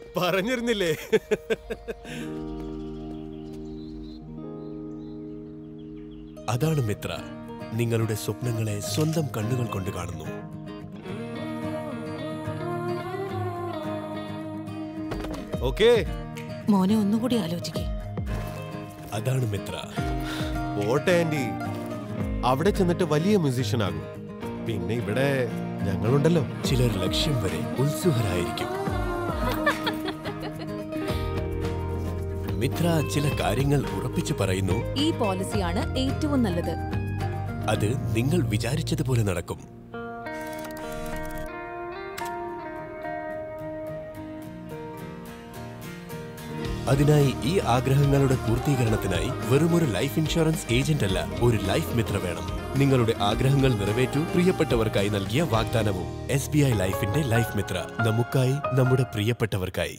പറഞ്ഞിരുന്നില്ലേ അതാണ് മിത്ര നിങ്ങളുടെ സ്വപ്നങ്ങളെ സ്വന്തം കണ്ണുകൾ കൊണ്ട് കാണുന്നു ഓക്കേ മോനെ ഒന്നുകൂടി ആലോചിക്കേ അതാണ് മിത്ര പോട്ടെ ആന്റി അവിടെ ചെന്നിട്ട് വലിയ മ്യൂസീഷ്യൻ ആകും പിന്നെ ഇവിടെ ഞങ്ങളുണ്ടല്ലോ ചിലർ ലക്ഷ്യം വരെ ഉത്സുഹരായിരിക്കും മിത്ര ചില കാര്യങ്ങൾ ഉറപ്പിച്ചു പറയുന്നു ഈ പോളിസിയാണ് ഏറ്റവും നല്ലത് അത് നിങ്ങൾ വിചാരിച്ചതുപോലെ നടക്കും അതിനായി ഈ ആഗ്രഹങ്ങളുടെ പൂർത്തീകരണത്തിനായി വെറുമൊരു ലൈഫ് ഇൻഷുറൻസ് ഏജന്റ് അല്ല ഒരു ലൈഫ് മിത്ര വേണം നിങ്ങളുടെ ആഗ്രഹങ്ങൾ നിറവേറ്റു പ്രിയപ്പെട്ടവർക്കായി നൽകിയ വാഗ്ദാനവും എസ് ബി ഐ ലൈഫിന്റെ ലൈഫ് മിത്ര നമുക്കായി നമ്മുടെ പ്രിയപ്പെട്ടവർക്കായി